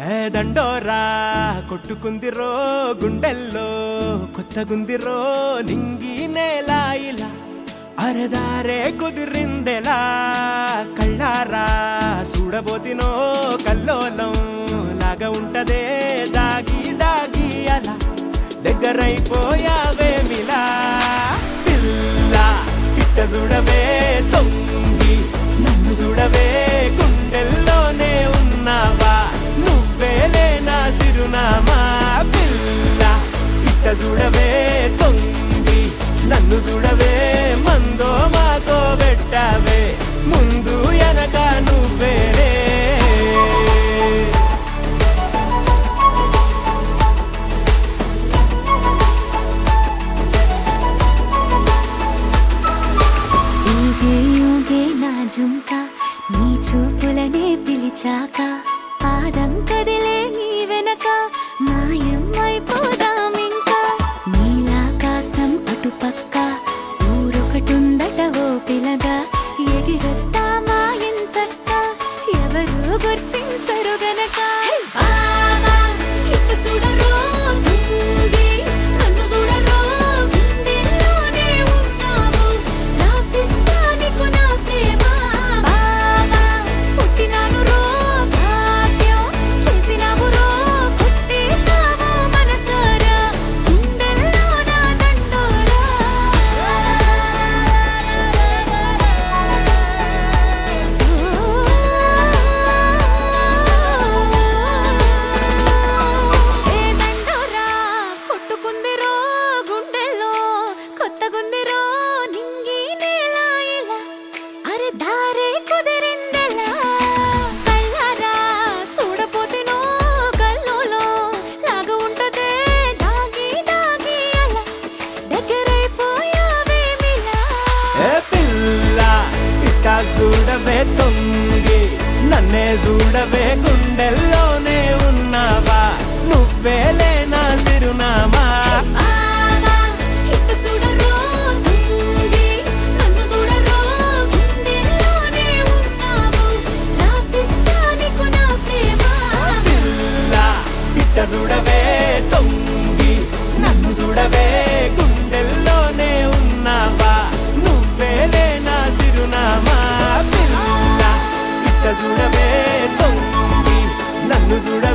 ఏ దండోరా కొట్టుకుందిరో గుండెల్లో కొత్తగుందిరో నింగి నేల ఇలా అరదారే కుదిరిందెలా కళ్ళారా చూడబోతినో కల్లోలం లాగా ఉంటదే దాగి దాగి అలా దగ్గరైపోయావేమిలా పిల్ల ఇట్ట చూడవే తొంగి నన్ను చూడవే గుండెల్లోనే ఉన్నావా నువ్వేలే నా సిరునామా పిల్ల ఇట్ట చూడవే తొంగి నన్ను చూడవే మందో మాతో పెట్టావే ముందు వెనక నువ్వేరే ఊగే ఊగే నా జుంక నీ చూపులనే పిలిచాక పాదం కదిలే నీ వెనక మాయం అయిపోదామింకా నీలాకాశం అటుపక్క ఊరొకటుందట ఓ పిలగా ఎగిరొత్తా మాయించక్క ఎవరు గుర్తించరు గనక బావా, ఇటు చూడరో తుంగి, నన్ను చూడరో గుండెల్లోనే ఉన్నావు రాసిస్తా నీకు నా ప్రేమ బావా, పుట్టినాను రో భాగ్యం చేసినావు రో కొట్టేసావు మనసారా గుండెల్లో నా ఏ దండోరా కొట్టుకుందిరో గుండెల్లో కొత్తగుందిరో నింగి నేల ఇలా అరే దారే కుదిరిందెలా కళ్ళారా చూడపోతేనో కల్లోలో లాగా ఉంటదే దాగి దాగి అలా దగ్గరైపోయావేమిలా ఏ పిల్ల ఇట్ట చూడవే తొంగి నన్నే చూడవే గుండెల్లోనే ఉన్నావా నువ్వేలే నా సిరునామా బావా, ఇటు చూడరో తుంగి, నన్ను చూడరో గుండెల్లోనే ఉన్నావు రాసిస్తా నీకు నా ప్రేమ పిల్ల ఇట్ట చూడవే తొంగి నన్ను చూడవే గుండెల్లోనే ఉన్నావా నువ్వేలే నా సిరునామా పిల్ల ఇట్ట చూడవే తొంగి నన్ను చూడ